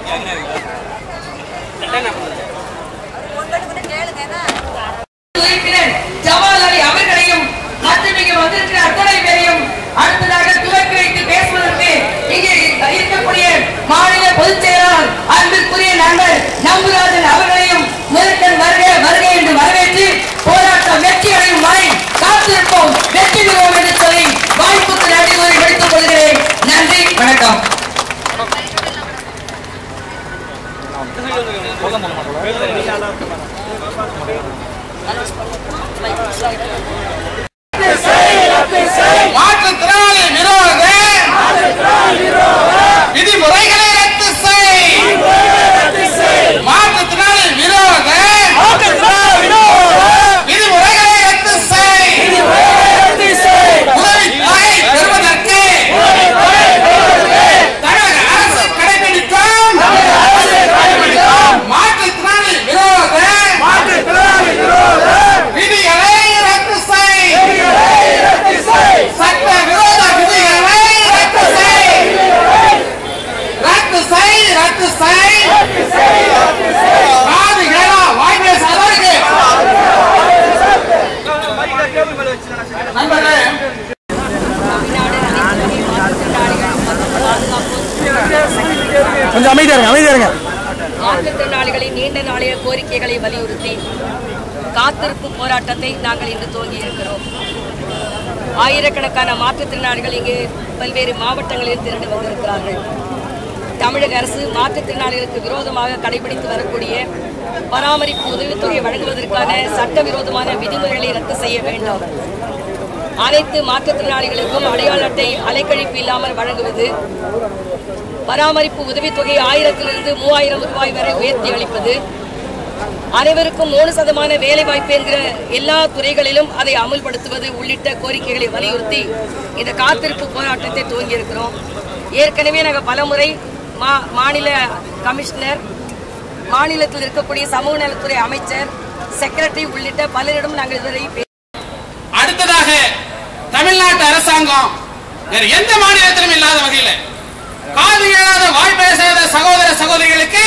உறுப்பினர் ஜவால் அலி அவர்களையும் மற்றும் இங்கு வந்திருக்கிற அத்தனை பேரையும் அடுத்ததாக துவக்கி வைத்து பேசுவதற்கு இங்கே இருக்கக்கூடிய மாநில பொதுச் செயலாளர் அன்பிற்குரிய நண்பர் நம்புராஜன் அவர்களையும் முதற்கண் வருக வருக என்று வரவேற்று போராட்டம் வெற்றி அடையும் வரை காத்திருப்போம் வெற்றி பெறுவோம் என்று சொல்லி வாய்ப்புக்கு நன்றி கூறி முடித்துக் கொள்கிறேன் நன்றி வணக்கம் மாற்றுத்திறனாளி விரோத விதிமுறைகளை ரத்து செய் மாற்றுத்திறனாளி விரோத விதிமுறைகளை ரத்து செய் உதவித்தொகை பெறுவதற்கு தமிழக அரசு கடைபிடிக்கும் மாற்றுத்திறனாளி விரோத விதிகளை ரத்து செய் சட்ட விரோத விதிகளை ரத்து செய் ரத்து செய் ரத்து செய் காது கேளா வாய் பேசாதவருக்கு நண்பர்களே கொஞ்சம் அமைதியா இருங்க அமைதியா இருங்க மாற்றுத்திறனாளிகளின் நீண்ட நாளைய கோரிக்கைகளை வலியுறுத்தி காத்திருப்பு போராட்டத்தை நாங்கள் இன்று துவங்கி இருக்கிறோம் ஆயிரக்கணக்கான மாற்றுத்திறனாளிகள் இங்கு பல்வேறு மாவட்டங்களில் திரண்டு வந்திருக்கிறார்கள் தமிழக அரசு மாற்றுத்திறனாளிகளுக்கு விரோதமாக கடைபிடித்து வரக்கூடிய பராமரிப்பு உதவித்தொகை வழங்குவதற்கான சட்டவிரோதமான விதிமுறைகளை ரத்து செய்ய வேண்டும் அனைத்து மாற்றுத்திறனாளிகளுக்கும் அடையாள அட்டை அலைக்கழிப்பு இல்லாமல் வழங்குவது பராமரிப்பு உதவித்தொகை ஆயிரத்திலிருந்து மூவாயிரம் ரூபாய் வரை உயர்த்தி அளிப்பது அனைவருக்கும் மூணு சதமான வேலை வாய்ப்பு என்கிற எல்லா துறைகளிலும் அதை அமுல்படுத்துவது உள்ளிட்ட கோரிக்கைகளை வலியுறுத்தி இந்த காத்திருப்பு போராட்டத்தை துவங்கியிருக்கிறோம் ஏற்கனவே நாங்கள் பலமுறை மா மாநில கமிஷனர் மாநிலத்தில் இருக்கக்கூடிய சமூக நலத்துறை அமைச்சர் செக்ரட்டரி உள்ளிட்ட பலரிடம் நாங்கள் இதுவரை பே- அடுத்ததாக தமிழ்நாட்டு அரசாங்கம் வேற எந்த மாநிலத்திலும் இல்லாத வகையில் காது கேளாத வாய் பேசாத சகோதர சகோதரிகளுக்கு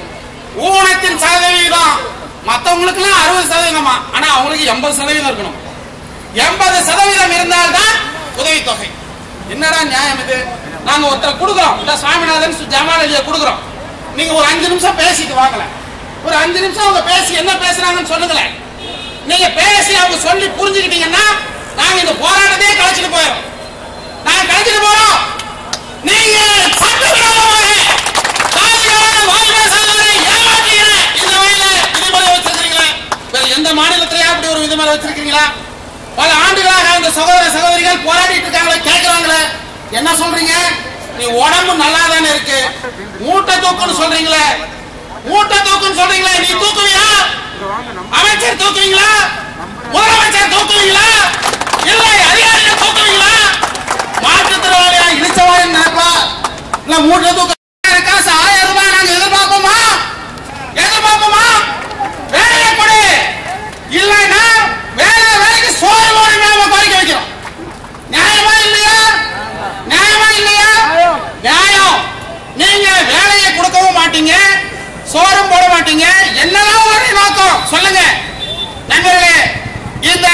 ஊனத்தின் சதவீதம் மத்தவங்களுக்கு எல்லாம் அறுபது சதவீதமா ஆனா அவங்களுக்கு எண்பது சதவீதம் இருக்கணும் எண்பது சதவீதம் இருந்தால்தான் உதவித்தொகை என்னடா நியாயம் இது நாங்க ஒருத்தரை கொடுக்குறோம் இல்ல சாமிநாதன் சு- ஜமால் அலியை கொடுக்குறோம் நீங்க ஒரு அஞ்சு நிமிஷம் பேசிட்டு வாங்கல ஒரு அஞ்சு நிமிஷம் அவங்க பேசி என்ன பேசுறாங்கன்னு சொல்லுங்களேன் நீங்க பேசி அவங்க சொல்லி புரிஞ்சுக்கிட்டீங்கன்னா நாங்க இந்த போராட்டத்தையே கலைச்சிட்டு போயிடும் நாங்க கலைச்சிட்டு போறோம் நீங்க சட்டவிரோதமாக தாலிபான வாய் பேசாதவரை ஏமாற்றீங்க இந்த வகையில விதிமுறை வச்சிருக்கீங்களா வேற எந்த மாநிலத்திலயா அப்படி ஒரு விதிமுறை வச்சிருக்கீங்களா பல ஆண்டுகளாக அந்த சகோதர சகோதரிகள் போராடிட்டு இருக்காங்களே கேட்கறாங்களே என்ன சொல்றீங்க நீ உடம்பு நல்லா தானே இருக்கு மூட்டை தூக்குன்னு சொல்றீங்களே மூட்டை தூக்குன்னு சொல்றீங்களே நீ தூக்குவியா அமைச்சர் தூக்குவீங்களா முதலமைச்சர் தூக்குவீங்களா இல்லை அதிகாரிகள் தூக்குவீங்களா மாற்றுத்திறனாளியா இடிச்சவாய் நினைப்பா இல்ல மூட்டை தூக்க காசு ஆயிரம் ரூபாய் நாங்க எதிர்பார்ப்போமா எதிர்பார்ப்போமா வேலையை கொடு இல்லைன்னா வேலை வேலைக்கு சோறு போடு நாம கோரிக்கை வைக்கிறோம் நியாயமா இல்லையா நியாயமா இல்லையா நியாயம் நீங்க வேலையை கொடுக்கவும் மாட்டீங்க சோறும் போட மாட்டீங்க என்னதான் ஒரு நோக்கம் சொல்லுங்க நண்பர்களே இந்த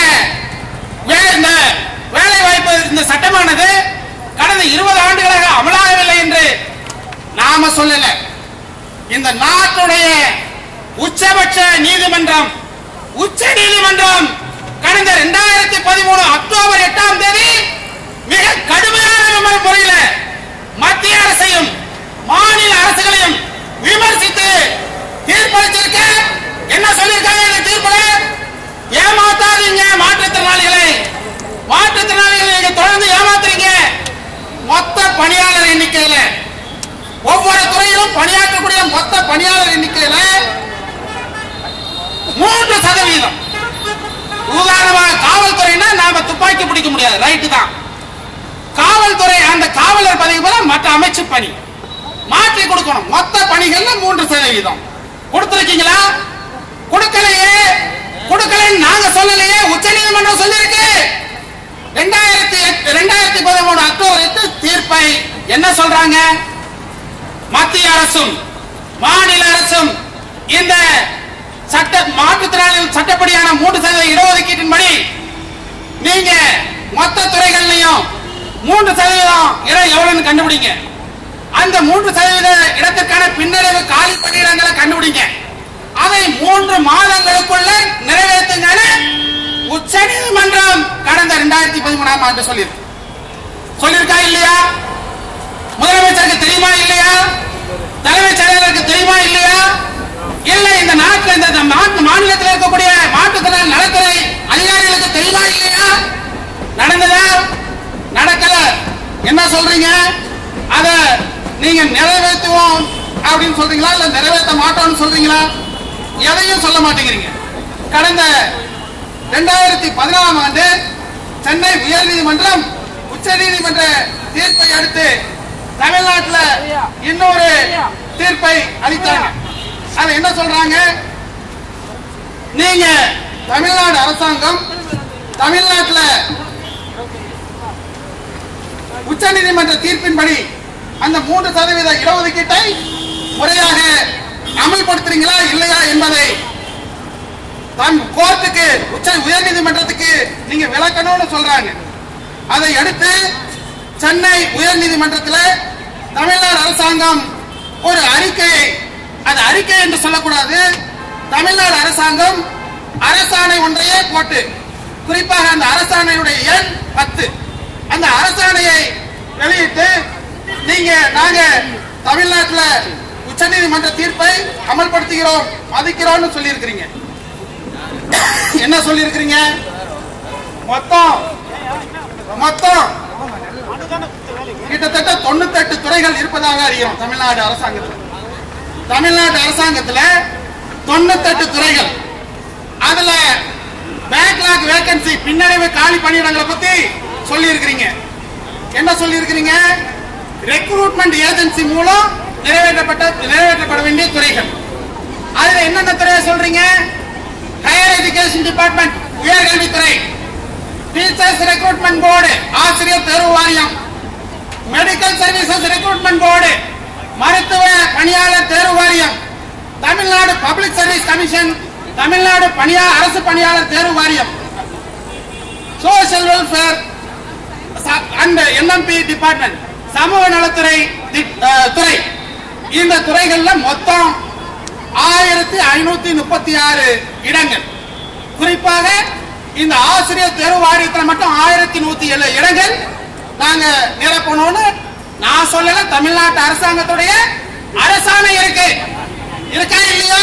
வே- இந்த வேலை வாய்ப்பு இந்த சட்டமானது கடந்த இருபது ஆண்டுகளாக அமலாகவில்லை என்று நாம சொல்லல இந்த நாட்டுடைய உச்சபட்ச நீதிமன்றம் உச்ச நீதிமன்றம் கடந்த இரண்டாயிரத்தி பதிமூணு அக்டோபர் எட்டாம் தேதி மிக கடுமையான விமர் முறையில மத்திய அரசையும் மாநில அரசுகளையும் விமர்சித்து தீர்ப்பளிச்சிருக்க என்ன சொல்லியிருக்காங்க இந்த தீர்ப்புல ஏமாத்தாதீங்க மாற்றுத்திறனாளிகளை மாற்றுத்திறனாளிகளை நீங்க தொடர்ந்து ஏமாத்துறீங்க மொத்த பணியாளர் எண்ணிக்கையில ஒவ்வொரு துறையிலும் பணியாற்றக்கூடிய மொத்த பணியாளர் எண்ணிக்கையில மூன்று சதவீதம் உதாரணமாக காவல்துறைனா நாம துப்பாக்கி பிடிக்க முடியாது ரைட்டு தான் காவல்துறை அந்த காவலர் பதவி போல மற்ற அமைச்சு பணி மாற்றி கொடுக்கணும் மொத்த பணிகள்ல மூன்று சதவீதம் கொடுத்திருக்கீங்களா கொடுக்கலையே கொடுக்கலைன்னு நாங்க சொல்லலையே உச்ச நீதிமன்றம் சொல்லியிருக்கு ரெண்டாயிரத்தி எட்டு ரெண்டாயிரத்தி பதிமூணு அக்டோபர் எட்டு தீர்ப்பை என்ன சொல்றாங்க மத்திய அரசும் மாநில அரசும் இந்த சட்ட மாற்றுத்திறனாளிகள் சட்டப்படியான மூன்று சதவீத இடஒதுக்கீட்டின்படி நீங்க மொத்த துறைகள்லையும் மூன்று சதவீதம் இடம் எவ்வளவுன்னு கண்டுபிடிங்க அந்த மூன்று சதவீத இடத்திற்கான பின்னடைவு காலி பணியிடங்களை கண்டுபிடிங்க அதை மூன்று மாதங்களுக்குள்ள நிறைவேற்றுங்க உச்ச நீதிமன்றம் கடந்த இரண்டாயிரத்தி பதிமூணாம் ஆண்டு சொல்லியிருக்கு சொல்லியிருக்கா இல்லையா முதலமைச்சருக்கு தெரியுமா இல்லையா தலைமைச் செயலருக்கு தெரியுமா இல்லையா இல்ல இந்த நாட்டில் இந்த இந்த நாட்டு மாநிலத்தில் இருக்கக்கூடிய மாற்றுத்திறன் நலத்துறை அதிகாரிகளுக்கு தெரியுமா இல்லையா நடந்ததா நடக்கல என்ன சொல்றீங்க அத நீங்க நிறைவேற்றுவோம் அப்படின்னு சொல்றீங்களா இல்ல நிறைவேற்ற மாட்டோம்னு சொல்றீங்களா எதையும் சொல்ல மாட்டேங்கிறீங்க கடந்த இரண்டாயிரத்தி பதினாலாம் ஆண்டு சென்னை உயர்நீதிமன்றம் உச்சநீதிமன்ற தீர்ப்பை அடுத்து தமிழ்நாட்டுல இன்னொரு தீர்ப்பை அளித்தாங்க அது என்ன சொல்றாங்க நீங்க தமிழ்நாடு அரசாங்கம் தமிழ்நாட்டுல உச்சநீதிமன்ற தீர்ப்பின்படி அந்த மூன்று சதவீத இடஒதுக்கீட்டை முறையாக அமல்படுத்துறீங்களா இல்லையா என்பதை தன் கோர்ட்டுக்கு உச்ச உயர்நீதிமன்றத்துக்கு நீங்க விளக்கணும்னு சொல்றாங்க அதை அடுத்து சென்னை உயர்நீதிமன்றத்தில் தமிழ்நாடு அரசாங்கம் ஒரு அறிக்கையை அது அறிக்கை என்று சொல்லக்கூடாது தமிழ்நாடு அரசாங்கம் அரசாணை ஒன்றையே போட்டு குறிப்பாக அந்த அரசாணையுடைய எண் பத்து அந்த அரசாணையை வெளியிட்டு நீங்க நாங்க தமிழ்நாட்டில் உச்சநீதிமன்ற தீர்ப்பை அமல்படுத்துகிறோம் மதிக்கிறோம்னு சொல்லியிருக்கிறீங்க என்ன சொல்லியிருக்கிறீங்க மொத்தம் மொத்தம் கிட்டத்தட்ட தொண்ணூத்தெட்டு துறைகள் இருப்பதாக அறியும் தமிழ்நாடு அரசாங்கத்தில் தமிழ்நாடு அரசாங்கத்துல தொண்ணூத்தெட்டு துறைகள் அதுல பேக்லாக் வேகன்சி பின்னடைவு காலி பணியிடங்களை பத்தி சொல்லி இருக்கிறீங்க என்ன சொல்லி இருக்கிறீங்க ரெக்ரூட்மெண்ட் ஏஜென்சி மூலம் நிறைவேற்றப்பட்ட நிறைவேற்றப்பட வேண்டிய துறைகள் அதுல என்னென்ன துறையை சொல்றீங்க ஹையர் எஜுகேஷன் டிபார்ட்மெண்ட் உயர்கல்வித்துறை டீச்சர்ஸ் ரெக்ரூட்மெண்ட் போர்டு ஆசிரியர் தேர்வு வாரியம் மெடிக்கல் சர்வீசஸ் ரெக்ரூட்மெண்ட் போர்டு மருத்துவ பணியாளர் தேர்வு வாரியம் Tamil Nadu public service commission Tamil Nadu பணியா அரசு பணியாளர் தேர்வு வாரியம் social welfare and NMP department சமூக நலத்துறை தி- அஹ், துறை இந்த துறைகள்ல மொத்தம் ஆயிரத்தி ஐநூத்தி முப்பத்தி ஆறு இடங்கள் குறிப்பாக இந்த ஆசிரியர் தேர்வு வாரியத்தில் மட்டும் ஆயிரத்தி நூத்தி ஏழு இடங்கள் நாங்க நிரப்பணும்னு நான் சொல்லல தமிழ்நாட்டு அரசாங்கத்துடைய அரசாணை இருக்கு இருக்கா இல்லையா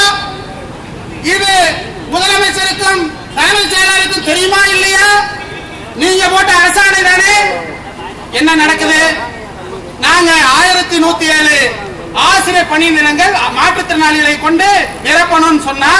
இது முதலமைச்சருக்கும் தலைமைச் செயலாளருக்கும் தெரியுமா இல்லையா நீங்க போட்ட அரசாணை தானே என்ன நடக்குது நாங்க ஆயிரத்தி நூத்தி ஏழு ஆசிரியர் பணி நிலங்கள் மாற்றுத்திறனாளிகளை கொண்டு நிரப்பணும்னு சொன்னா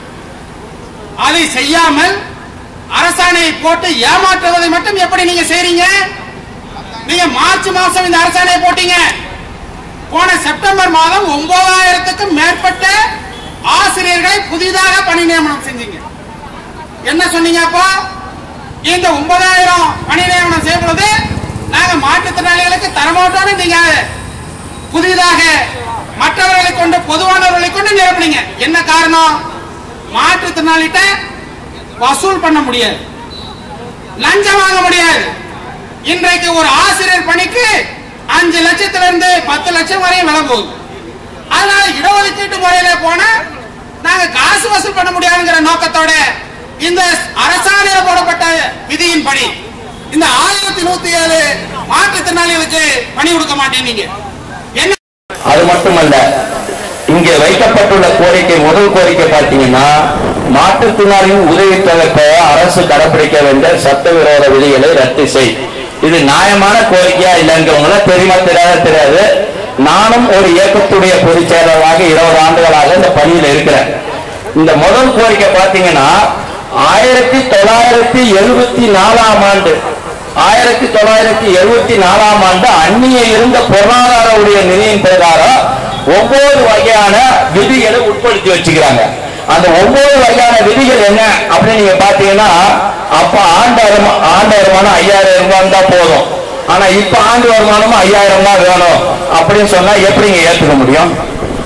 அதை செய்யாமல் அரசாணையை போட்டு ஏமாற்றுவதை மட்டும் எப்படி நீங்க செய்றீங்க நீங்க மார்ச் மாசம் இந்த அரசாணையை போட்டீங்க போன செப்டம்பர் மாதம் ஒன்பதாயிரத்துக்கும் மேற்பட்ட ஆசிரியர்களை புதிதாக பணி நியமனம் செஞ்சீங்க என்ன சொன்னீங்க அப்போ இந்த ஒன்பதாயிரம் பணி நியமனம் செய்யும் பொழுது நாங்க மாற்றுத்திறனாளிகளுக்கு தரமாட்டோம்னு நீங்க புதிதாக மற்றவர்களை கொண்டு பொதுவானவர்களை கொண்டு நிரப்புனீங்க என்ன காரணம் மாற்றுத்திறனாளிகிட்ட வசூல் பண்ண முடியாது லஞ்சம் வாங்க முடியாது இன்றைக்கு ஒரு ஆசிரியர் பணிக்கு அஞ்சு லட்சத்துல இருந்து பத்து லட்சம் வரையும் விலை போகுது அதனால இடஒதுக்கீட்டு முறையில போனா நாங்க காசு வசூல் பண்ண முடியாதுங்கிற நோக்கத்தோட இந்த அரசாணையில போடப்பட்ட விதியின்படி இந்த ஆயிரத்தி நூத்தி ஏழு மாற்றுத்திறனாளிகளுக்கு பணி கொடுக்க மாட்டேன்னீங்க என்ன அது மட்டுமல்ல இங்கே வைக்கப்பட்டுள்ள கோரிக்கை முதல் கோரிக்கை பார்த்தீங்கன்னா மாற்றுத்திறனாளியின் உதவித்தொகை அரசு கடைபிடிக்க வேண்டிய சட்டவிரோத விதிகளை ரத்து செய் இது நியாயமான கோரிக்கையா இல்லைங்கிறவங்கள தெரியுமா தெரியாத தெரியாது நானும் ஒரு இயக்கத்துடைய பொதுச் செயலராக இருபது ஆண்டுகளாக இந்த பணியில் இருக்கிறேன் இந்த முதல் கோரிக்கை பார்த்தீங்கன்னா ஆயிரத்தி தொள்ளாயிரத்தி எழுபத்தி நாலாம் ஆண்டு ஆயிரத்தி தொள்ளாயிரத்தி எழுபத்தி நாலாம் ஆண்டு அந்நிய இருந்த பொருளாதார உடைய நிதியின் பிரகாரம் ஒவ்வொரு வகையான விதிகளை உட்படுத்தி வச்சுக்கிறாங்க அந்த ஒவ்வொரு வகையான விதிகள் என்ன அப்படின்னு நீங்க பாத்தீங்கன்னா அப்ப ஆண்டு வருமா- ஆண்டு வருமானம் ஐயாயிரம் ரூபாய் தான் போதும் ஆனா இப்ப ஆண்டு வருமானமும் ஐயாயிரம் தான் வேணும் அப்படின்னு சொன்னா எப்படிங்க ஏத்துக்க முடியும்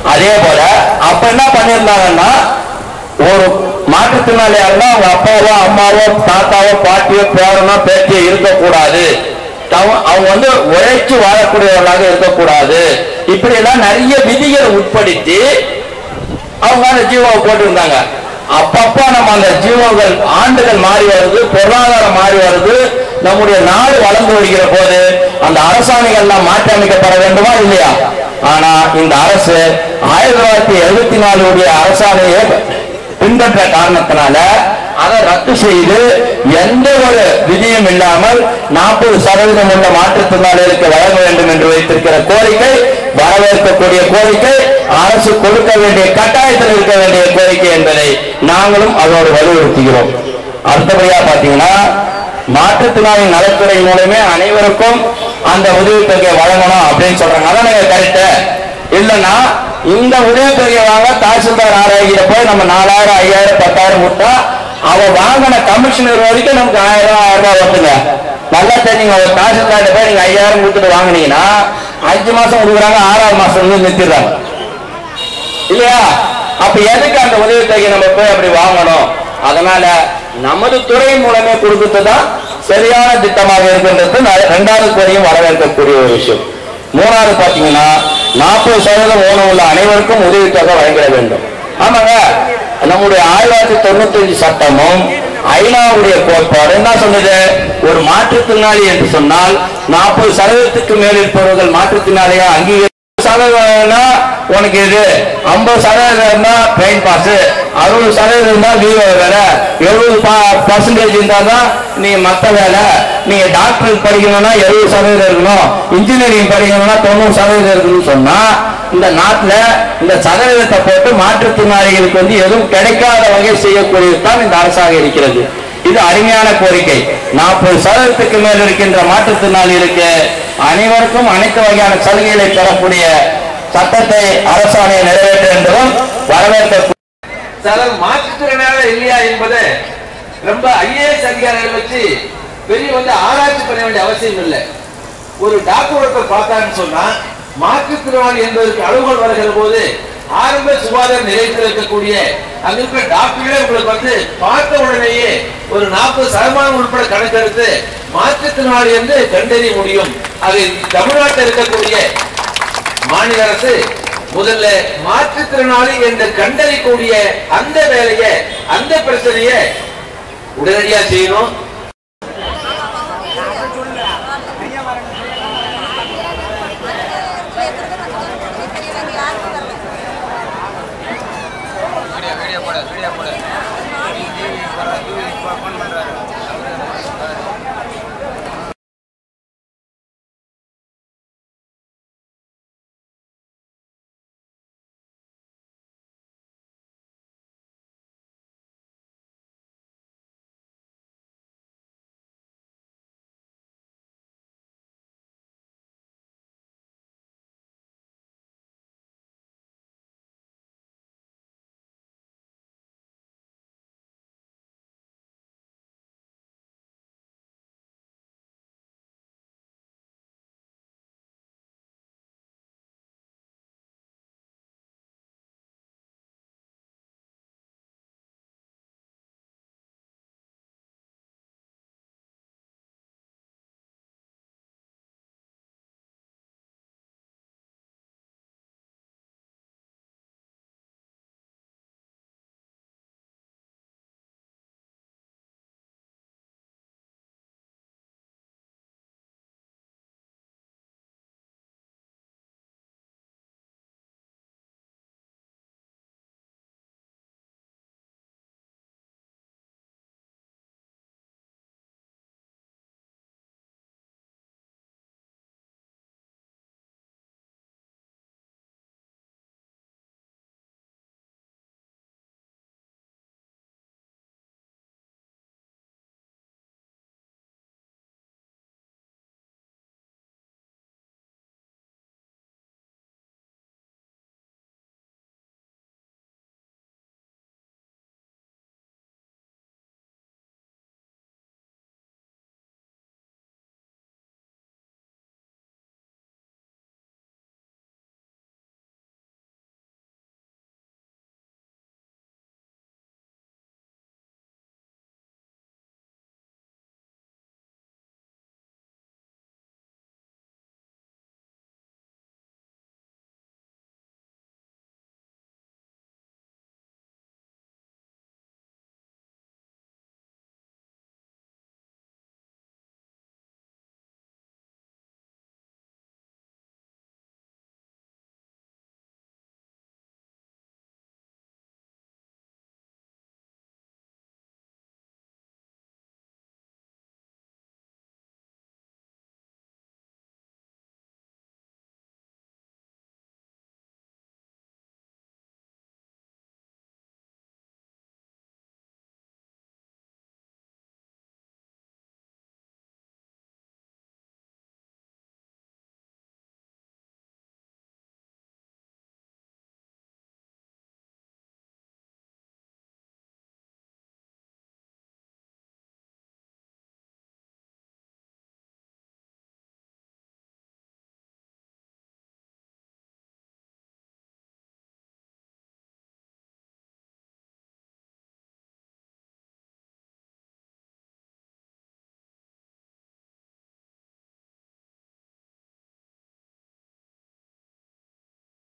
அதே போல அப்ப என்ன பண்ணியிருந்தாங்கன்னா ஒரு மாற்றுத்திறனாளியா இருந்தா அவங்க அப்பாவோ அம்மாவோ தாத்தாவோ பாட்டியோ பேரனோ பேத்தியோ இருக்கக்கூடாது தவ- அவங்க வந்து உழைச்சு வாழக்கூடியவர்களாக இருக்கக்கூடாது இப்படி எல்லாம் நிறைய விதிகளை உட்படுத்தி அவங்க அந்த ஜீவோவை போட்டிருந்தாங்க அப்பப்ப நம்ம அந்த ஜீவோகள் ஆண்டுகள் மாறி வருது பொருளாதாரம் மாறி வருது நம்முடைய நாடு வளர்ந்து வருகிற போது அந்த அரசாணைகள்லாம் மாற்றி அமைக்கப்பட வேண்டுமா இல்லையா ஆனா இந்த அரசு ஆயிரத்தி தொள்ளாயிரத்தி எழுபத்தி நாலுடைய அரசாணையை பின்பற்ற காரணத்தினால அதை ரத்து செய்து எந்த ஒரு விதியும் இல்லாமல் நாற்பது சதவீதம் உள்ள மாற்றுத்திறனாளிகளுக்கு வழங்க வேண்டும் என்று வைத்திருக்கிற கோரிக்கை வரவேற்கக்கூடிய கோரிக்கை அரசு கொடுக்க வேண்டிய கட்டாயத்தில் இருக்க வேண்டிய கோரிக்கை என்பதை நாங்களும் அதோடு வலியுறுத்துகிறோம் அடுத்தபடியா பாத்தீங்கன்னா மாற்றுத்திறனாளி நலத்துறை மூலமே அனைவருக்கும் அந்த உதவித்தொகை வழங்கணும் அப்படின்னு சொல்றாங்க அதான் நீங்க கரெக்ட் இல்லைன்னா இந்த உதவித்தொகை வாங்க தாசில்தார் ஆராய்கிற போய் நம்ம நாலாயிரம் ஐயாயிரம் பத்தாயிரம் கொடுத்தா அவ வாங்கின கமிஷனர் வரைக்கும் நமக்கு ஆயிரம் ஆயிரம் ரூபாய் வருதுங்க நல்லா தெரியுங்க ஒரு தாசில்தார்ட்ட போய் நீங்க ஐயாயிரம் கொடுத்துட்டு வாங்குனீங்கன்னா அஞ்சு மாசம் கொடுக்குறாங்க ஆறாவது மாசம் வந்து நிறுத்திடுறாங்க இல்லையா அப்ப எதுக்கு அந்த உதவித்தொகை நம்ம போய் அப்படி வாங்கணும் அதனால நமது துறை மூலமே கொடுக்கிறது தான் சரியான திட்டமாக இருக்கின்றது ந- இரண்டாவது துறையும் வரவேற்கக்கூடிய ஒரு விஷயம் மூணாவது பாத்தீங்கன்னா நாற்பது சதவீதம் ஊனம் உள்ள அனைவருக்கும் உதவித்தொகை வழங்கிட வேண்டும் ஆமாங்க நம்முடைய ஆயிரத்தி தொண்ணூத்தி அஞ்சு சட்டமும் ஐநாவுடைய கோட்பாடு என்ன சொன்னது ஒரு மாற்றுத்திறனாளி என்று சொன்னால் நாற்பது சதவீதத்துக்கு மேல் இருப்பவர்கள் மாற்றுத்திறனாளியா அங்கீகரி சதவீதம்னா உனக்கு இது ஐம்பது சதவீதம் இருந்தா ட்ரெயின் பாஸ் அறுபது சதவீதம் இருந்தா லீவ் வேலை எழுபது பர்சன்டேஜ் இருந்தா தான் நீ மத்த வேலை நீங்க டாக்டர் படிக்கணும்னா எழுபது சதவீதம் இருக்கணும் இன்ஜினியரிங் படிக்கணும்னா தொண்ணூறு சதவீதம் இருக்கணும்னு சொன்னா இந்த நாட்டுல இந்த சதவீதத்தை போட்டு மாற்றுத்திறனாளிகளுக்கு வந்து எதுவும் கிடைக்காத வகை செய்யக்கூடியது தான் இந்த அரசாக இருக்கிறது இது அருமையான கோரிக்கை நாற்பது சதவீதத்துக்கு மேல் இருக்கின்ற மாற்றுத்திறனாளிகளுக்கு அனைவருக்கும் அனைத்து வகையான சலுகைகளை பெறக்கூடிய சட்டத்தை அரசாணை நிறைவேற்ற என்பதும் வரவேற்க சிலர் மாற்றுத்திறனாளர் இல்லையா என்பதை ரொம்ப ஐஏஎஸ் அதிகாரிகள் வச்சு பெரிய வந்து ஆராய்ச்சி பண்ண வேண்டிய அவசியம் இல்லை ஒரு டாக்டர் ஒருத்தர் பார்த்தாருன்னு சொன்னா மாற்றுத்திறனாளி என்பதற்கு அளவுகோல் வருகிற போது ஆரம்ப சுகாதார நிலையத்தில் இருக்கக்கூடிய அங்க இருக்கிற டாக்டர்களே உங்களுக்கு வந்து பார்த்த உடனேயே ஒரு நாற்பது சதமானம் உட்பட கணக்கெடுத்து மாற்றுத்திறனாளி என்று கண்டறிய முடியும் அது தமிழ்நாட்டில் இருக்கக்கூடிய மாநில அரசு முதல்ல மாற்றுத்திறனாளி என்று கண்டறியக்கூடிய அந்த வேலையை அந்த பிரச்சனையை உடனடியா செய்யணும் வீடியோ வீடியோ போட வீடியோ போட